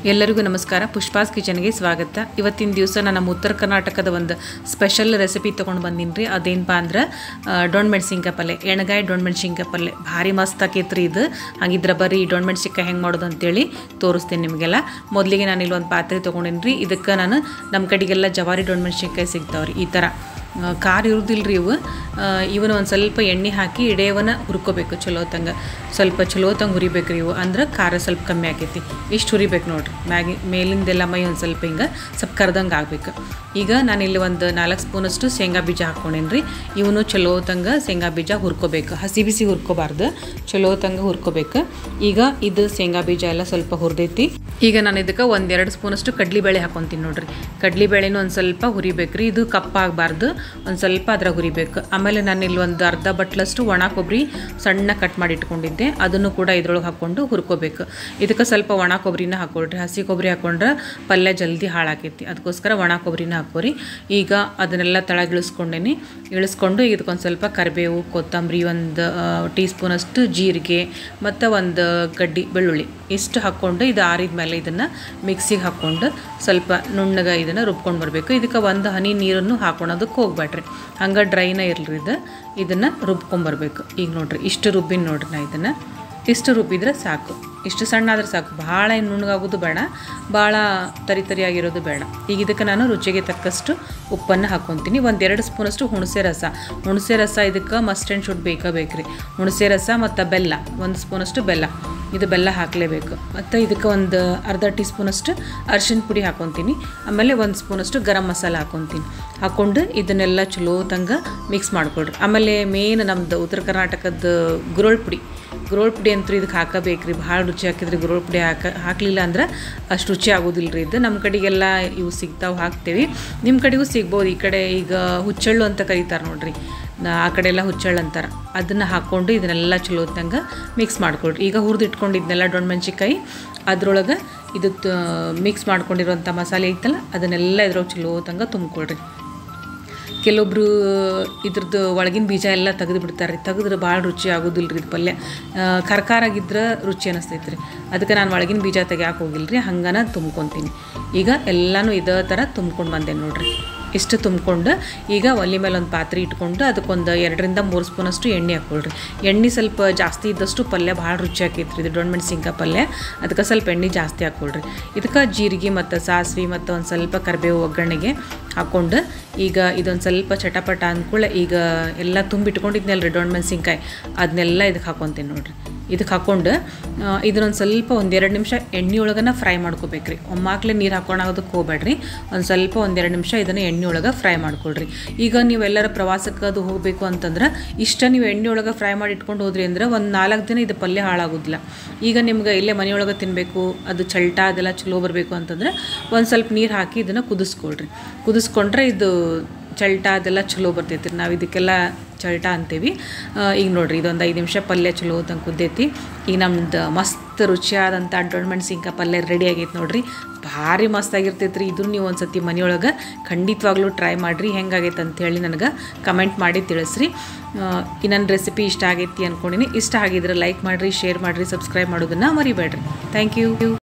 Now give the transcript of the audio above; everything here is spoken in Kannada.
ಎಲ್ಲರಿಗೂ ನಮಸ್ಕಾರ ಪುಷ್ಪಾಸ್ ಕಿಚನ್ಗೆ ಸ್ವಾಗತ ಇವತ್ತಿನ ದಿವಸ ನಾನು ನಮ್ಮ ಉತ್ತರ ಕರ್ನಾಟಕದ ಒಂದು ಸ್ಪೆಷಲ್ ರೆಸಿಪಿ ತೊಗೊಂಡು ಬಂದೀನಿ ರೀ ಅದೇನಪ್ಪ ಅಂದ್ರೆ ಡೊಣ್ ಮೆಣಸಿನ್ಕಾಯಿ ಪಲ್ಯ ಎಣ್ಗಾಯಿ ಡೊಣ್ ಮೆಣಸಿನ್ಕಾಯಿ ಪಲ್ಯ ಭಾರಿ ಮಸ್ತ್ ಆಕೈತೆ ರೀ ಇದು ಹಾಗಿದ್ರೆ ಬರ್ರಿ ಈ ಡೊಣ್ ಮೆಣಸಿನ್ಕಾಯಿ ಹೆಂಗೆ ಮಾಡೋದು ಅಂತೇಳಿ ತೋರಿಸ್ತೀನಿ ನಿಮಗೆಲ್ಲ ಮೊದಲಿಗೆ ನಾನು ಇಲ್ಲಿ ಒಂದು ಪಾತ್ರೆ ತೊಗೊಂಡೇನಿ ರೀ ಇದಕ್ಕೆ ನಾನು ನಮ್ಮ ಕಡೆಗೆಲ್ಲ ಜವಾರಿ ಡೊಣ್ ಮೆಣಸಿನ್ಕಾಯಿ ಸಿಗ್ತಾವೆ ರೀ ಈ ಥರ ಆ, ಖಾರ ಇರುವುದಿಲ್ಲ ರೀ ಇವು ಆ, ಇವನ್ನ ಒಂದು ಸ್ವಲ್ಪ ಎಣ್ಣೆ ಹಾಕಿ ಇಡೇವನ್ನ ಹುರ್ಕೋಬೇಕು ಚಲೋ ತಂಗ ಸ್ವಲ್ಪ ಚಲೋ ತಂಗ ಹುರಿಬೇಕು ರೀ ಇವು ಅಂದ್ರೆ ಖಾರ ಸ್ವಲ್ಪ ಕಮ್ಮಿ ಆಕೈತಿ ಇಷ್ಟು ಹುರಿಬೇಕು ನೋಡ್ರಿ ಮ್ಯಾಗಿ ಮೇಲಿಂದೆಲ್ಲ ಮೈ ಒಂದು ಸ್ವಲ್ಪ ಹಿಂಗೆ ಸ್ವಲ್ಪ ಕರ್ದಂಗೆ ಆಗ್ಬೇಕು ಈಗ ನಾನಿಲ್ಲಿ ಒಂದು ನಾಲ್ಕು ಸ್ಪೂನಷ್ಟು ಶೇಂಗಾ ಬೀಜ ಹಾಕ್ಕೊಂಡೇನಿ ರೀ ಇವನು ಚಲೋ ತಂಗ ಶೇಂಗಾ ಬೀಜ ಹುರ್ಕೋಬೇಕು ಹಸಿ ಬಿಸಿ ಹುರ್ಕೋಬಾರ್ದು ಚಲೋ ತಂಗ ಹುರ್ಕೋಬೇಕು ಈಗ ಇದು ಶೇಂಗಾ ಬೀಜ ಎಲ್ಲ ಸ್ವಲ್ಪ ಹುರಿದೈತಿ ಈಗ ನಾನು ಇದಕ್ಕೆ ಒಂದೆರಡು ಸ್ಪೂನಷ್ಟು ಕಡ್ಲಿಬೇಳೆ ಹಾಕೊತೀನಿ ನೋಡ್ರಿ ಕಡ್ಲಿಬೇಳೆನೂ ಒಂದು ಸ್ವಲ್ಪ ಹುರಿಬೇಕು ರೀ ಇದು ಕಪ್ಪಾಗಬಾರ್ದು ಒಂದು ಸ್ವಲ್ಪ ಅದ್ರಾಗ ಹುರಿಬೇಕು ಆಮೇಲೆ ನಾನು ಇಲ್ಲಿ ಒಂದು ಅರ್ಧ ಬಟ್ಲಷ್ಟು ಒಣ ಕೊಬ್ಬರಿ ಸಣ್ಣ ಕಟ್ ಮಾಡಿ ಇಟ್ಕೊಂಡಿದ್ದೆ ಅದನ್ನು ಕೂಡ ಇದ್ರೊಳಗೆ ಹಾಕ್ಕೊಂಡು ಹುರ್ಕೋಬೇಕು ಇದಕ್ಕೆ ಸ್ವಲ್ಪ ಒಣ ಕೊಬ್ಬರಿನ ಹಾಕೊಳ್ರಿ ಹಸಿ ಕೊಬ್ಬರಿ ಹಾಕೊಂಡ್ರೆ ಪಲ್ಯ ಜಲ್ದಿ ಹಾಳಾಕೈತಿ ಅದಕ್ಕೋಸ್ಕರ ಒಣ ಕೊಬ್ಬರಿನ ಹಾಕೋರಿ ಈಗ ಅದನ್ನೆಲ್ಲ ತಳಗೆ ಇಳಿಸ್ಕೊಂಡೇನಿ ಇಳಿಸ್ಕೊಂಡು ಇದಕ್ಕೊಂದು ಸ್ವಲ್ಪ ಕರಿಬೇವು ಕೊತ್ತಂಬರಿ ಒಂದು ಟೀ ಸ್ಪೂನಷ್ಟು ಜೀರಿಗೆ ಮತ್ತು ಒಂದು ಗಡ್ಡಿ ಬೆಳ್ಳುಳ್ಳಿ ಇಷ್ಟು ಹಾಕ್ಕೊಂಡು ಇದು ಆರಿದ ಮೇಲೆ ಇದನ್ನು ಮಿಕ್ಸಿಗೆ ಹಾಕ್ಕೊಂಡು ಸ್ವಲ್ಪ ನುಣ್ಣಗೆ ಇದನ್ನು ರುಬ್ಕೊಂಡು ಬರಬೇಕು ಇದಕ್ಕೆ ಒಂದು ಹನಿ ನೀರನ್ನು ಹಾಕೊಳೋದಕ್ಕೆ ಹೋಗ್ಬೇಡ್ರಿ ಹಂಗೆ ಡ್ರೈನ ಇರಲಿ ಇದು ಇದನ್ನು ರುಬ್ಕೊಂಬರ್ಬೇಕು ಈಗ ನೋಡ್ರಿ ಇಷ್ಟು ರುಬ್ಬಿನ ನೋಡ್ರಿ ನಾ ಇದನ್ನು ಇಷ್ಟು ರುಬ್ಬಿದ್ರೆ ಸಾಕು ಇಷ್ಟು ಸಣ್ಣ ಆದ್ರೆ ಸಾಕು ಭಾಳ ಏನು ನುಣ್ಣಗಾಗೋದು ಬೇಡ ಭಾಳ ತರಿ ತರಿಯಾಗಿರೋದು ಬೇಡ ಈಗ ಇದಕ್ಕೆ ನಾನು ರುಚಿಗೆ ತಕ್ಕಷ್ಟು ಉಪ್ಪನ್ನು ಹಾಕ್ಕೊತೀನಿ ಒಂದೆರಡು ಸ್ಪೂನಷ್ಟು ಹುಣಸೆ ರಸ ಹುಣಸೆ ರಸ ಇದಕ್ಕೆ ಮಸ್ಟ್ ಆ್ಯಂಡ್ ಶುಡ್ ಬೇಕಾ ಬೇಕ್ರಿ ಹುಣಸೆ ರಸ ಮತ್ತು ಬೆಲ್ಲ ಒಂದು ಸ್ಪೂನಷ್ಟು ಬೆಲ್ಲ ಇದು ಬೆಲ್ಲ ಹಾಕಲೇಬೇಕು ಮತ್ತು ಇದಕ್ಕೆ ಒಂದು ಅರ್ಧ ಟೀ ಸ್ಪೂನಷ್ಟು ಅರಿಶಿನ ಪುಡಿ ಹಾಕ್ಕೊತೀನಿ ಆಮೇಲೆ ಒಂದು ಸ್ಪೂನಷ್ಟು ಗರಂ ಮಸಾಲ ಹಾಕ್ಕೊತೀನಿ ಹಾಕ್ಕೊಂಡು ಇದನ್ನೆಲ್ಲ ಚಲೋ ತಂಗ ಮಿಕ್ಸ್ ಮಾಡ್ಕೊಳ್ರಿ ಆಮೇಲೆ ಮೇನ್ ನಮ್ದು ಉತ್ತರ ಕರ್ನಾಟಕದ ಗುರೋಳ್ ಪುಡಿ ಗುರೋಳ್ ಪುಡಿ ಅಂತೂ ಇದಕ್ಕೆ ಹಾಕಬೇಕ್ರಿ ಭಾಳ ರುಚಿ ಹಾಕಿದ್ರೆ ಗುರೋಳ್ ಪುಡಿ ಹಾಕ ಹಾಕಲಿಲ್ಲ ಅಂದ್ರೆ ಅಷ್ಟು ರುಚಿ ಆಗೋದಿಲ್ಲ ರೀ ಇದು ನಮ್ಮ ಕಡೆಗೆಲ್ಲ ಇವು ಸಿಗ್ತಾವೆ ಹಾಕ್ತೇವೆ ನಿಮ್ಮ ಕಡೆಗೂ ಸಿಗ್ಬೋದು ಈ ಕಡೆ ಈಗ ಹುಚ್ಚಳ್ಳು ಅಂತ ಕರೀತಾರೆ ನೋಡ್ರಿ ನಾ- ಆ ಕಡೆ ಎಲ್ಲ ಹುಚ್ಚಳ್ಳು ಅಂತಾರೆ ಅದನ್ನು ಹಾಕ್ಕೊಂಡು ಇದನ್ನೆಲ್ಲ ಚಲೋ ಹೊತ್ತಂಗೆ ಮಿಕ್ಸ್ ಮಾಡ್ಕೊಳ್ರಿ ಈಗ ಹುರಿದು ಇಟ್ಕೊಂಡಿದ್ನೆಲ್ಲ ಡೊಣ್ ಮೆಣಸಿನ್ಕಾಯಿ ಅದ್ರೊಳಗೆ ಇದು ಮಿಕ್ಸ್ ಮಾಡ್ಕೊಂಡಿರೋಂಥ ಮಸಾಲೆ ಐತಲ್ಲ ಅದನ್ನೆಲ್ಲ ಇದ್ರೊಳಗೆ ಚಲೋ ಹೊತ್ತಂಗೆ ತುಂಬ್ಕೊಳ್ರಿ ಕೆಲವೊಬ್ರು ಇದ್ರದ್ದು ಒಳಗಿನ ಬೀಜ ಎಲ್ಲ ತೆಗೆದು ಬಿಡ್ತಾರೆ ತೆಗೆದ್ರೆ ಭಾಳ ರುಚಿ ಆಗೋದಿಲ್ಲ ರೀ ಇದು ಪಲ್ಯ ಕರ್ಕಾರಾಗಿದ್ರೆ ರುಚಿ ಅನ್ನಿಸ್ತೈತೆ ರೀ ಅದಕ್ಕೆ ನಾನು ಒಳಗಿನ ಬೀಜ ತೆಗಿಯಾಕೆ ಹೋಗಿಲ್ಲ ರೀ ಹಂಗನ ತುಂಬ್ಕೊತೀನಿ ಈಗ ಎಲ್ಲನೂ ಇದೇ ಥರ ತುಂಬ್ಕೊಂಡು ಬಂದೆ ನೋಡ್ರಿ ಇಷ್ಟು ತುಂಬ್ಕೊಂಡು ಈಗ ಒಲೆ ಮೇಲೆ ಒಂದು ಪಾತ್ರೆ ಇಟ್ಕೊಂಡು ಅದಕ್ಕೊಂದು ಎರಡರಿಂದ ಮೂರು ಸ್ಪೂನಷ್ಟು ಎಣ್ಣೆ ಹಾಕ್ಕೊಳ್ರಿ ಎಣ್ಣೆ ಸ್ವಲ್ಪ ಜಾಸ್ತಿ ಇದ್ದಷ್ಟು ಪಲ್ಯ ಭಾಳ ರುಚಿ ಆಕೈತ್ರಿ ಇದು ಡೊಣ್ ಮೆಣಸಿನ್ಕಾಯಿ ಪಲ್ಯ ಅದಕ್ಕೆ ಸ್ವಲ್ಪ ಎಣ್ಣೆ ಜಾಸ್ತಿ ಹಾಕ್ಕೊಳ್ರಿ ಇದಕ್ಕೆ ಜೀರಿಗೆ ಮತ್ತು ಸಾಸಿವೆ ಮತ್ತು ಒಂದು ಸ್ವಲ್ಪ ಕರಿಬೇವು ಒಗ್ಗರಣೆಗೆ ಹಾಕ್ಕೊಂಡು ಈಗ ಇದೊಂದು ಸ್ವಲ್ಪ ಚಟಪಟ ಅಂದ್ಕೂಳೆ ಈಗ ಎಲ್ಲ ತುಂಬಿಟ್ಕೊಂಡಿದ್ನಲ್ಲ ರೀ ಡೊಣ್ ಮೆಣಸಿನ್ಕಾಯಿ ಅದನ್ನೆಲ್ಲ ಇದಕ್ಕೆ ಹಾಕ್ಕೊತೀನಿ ನೋಡ್ರಿ ಇದಕ್ಕೆ ಹಾಕ್ಕೊಂಡು ಆ, ಇದನ್ನೊಂದು ಸ್ವಲ್ಪ ಒಂದೆರಡು ನಿಮಿಷ ಎಣ್ಣೆ ಒಳಗನ ಫ್ರೈ ಮಾಡ್ಕೋಬೇಕ್ರಿ ಒಮ್ಮಾಕ್ಲೆ ನೀರು ಹಾಕೊಳೋದಕ್ಕೆ ಹೋಗ್ಬೇಡ್ರಿ ಒಂದು ಸ್ವಲ್ಪ ಒಂದೆರಡು ನಿಮಿಷ ಇದನ್ನು ಎಣ್ಣೆ ಒಳಗೆ ಫ್ರೈ ಮಾಡ್ಕೊಳ್ರಿ ಈಗ ನೀವೆಲ್ಲರ ಪ್ರವಾಸಕ್ಕೆ ಅದು ಹೋಗಬೇಕು ಅಂತಂದ್ರೆ ಇಷ್ಟ ನೀವು ಎಣ್ಣೆ ಒಳಗೆ ಫ್ರೈ ಮಾಡಿ ಇಟ್ಕೊಂಡು ಹೋದ್ರಿ ಅಂದ್ರೆ ಒಂದು ನಾಲ್ಕು ದಿನ ಇದು ಪಲ್ಯ ಹಾಳಾಗೋದಿಲ್ಲ ಈಗ ನಿಮ್ಗೆ ಇಲ್ಲೇ ಮನೆಯೊಳಗೆ ತಿನ್ನಬೇಕು ಅದು ಚಲ್ಟ ಅದೆಲ್ಲ ಚಲೋ ಬರಬೇಕು ಅಂತಂದ್ರೆ ಒಂದು ಸ್ವಲ್ಪ ನೀರು ಹಾಕಿ ಇದನ್ನು ಕುದಿಸ್ಕೊಳ್ರಿ ಕುದಿಸ್ಕೊಂಡ್ರೆ ಇದು ಚಲ್ಟ ಅದೆಲ್ಲ ಚಲೋ ಬರ್ತೈತಿ ನಾವು ಇದಕ್ಕೆಲ್ಲ ಚಲ್ಟ ಅಂತೀವಿ ಆ, ಈಗ ನೋಡ್ರಿ ಇದೊಂದು ಐದು ನಿಮಿಷ ಪಲ್ಯ ಚಲೋ ತಂಗೆ ಕುದ್ದೈತಿ ಈಗ ನಮ್ದು ಮಸ್ತ್ ರುಚಿಯಾದಂಥ ಡೊಣ್ ಮೆಣಸಿನ್ಕಾಯಿ ಪಲ್ಯ ರೆಡಿ ಆಗೈತೆ ನೋಡ್ರಿ ಭಾರಿ ಮಸ್ತ್ ಆಗಿರ್ತೈತೆ ರೀ ಇದ್ರ ನೀವು ಒಂದು ಸತಿ ಮನೆಯೊಳಗೆ ಖಂಡಿತವಾಗ್ಲೂ ಟ್ರೈ ಮಾಡಿರಿ ಹೆಂಗಾಗೈತೆ ಅಂತೇಳಿ ನನಗೆ ಕಮೆಂಟ್ ಮಾಡಿ ತಿಳಿಸ್ರಿ ಆ, ಈ ನನ್ನ ರೆಸಿಪಿ ಇಷ್ಟ ಆಗೈತಿ ಅಂದ್ಕೊಂಡಿನಿ ಇಷ್ಟ ಆಗಿದ್ರೆ ಲೈಕ್ ಮಾಡಿರಿ ಶೇರ್ ಮಾಡಿರಿ ಸಬ್ಸ್ಕ್ರೈಬ್ ಮಾಡೋದನ್ನು ಮರಿಬೇಡ್ರಿ ಥ್ಯಾಂಕ್ ಯು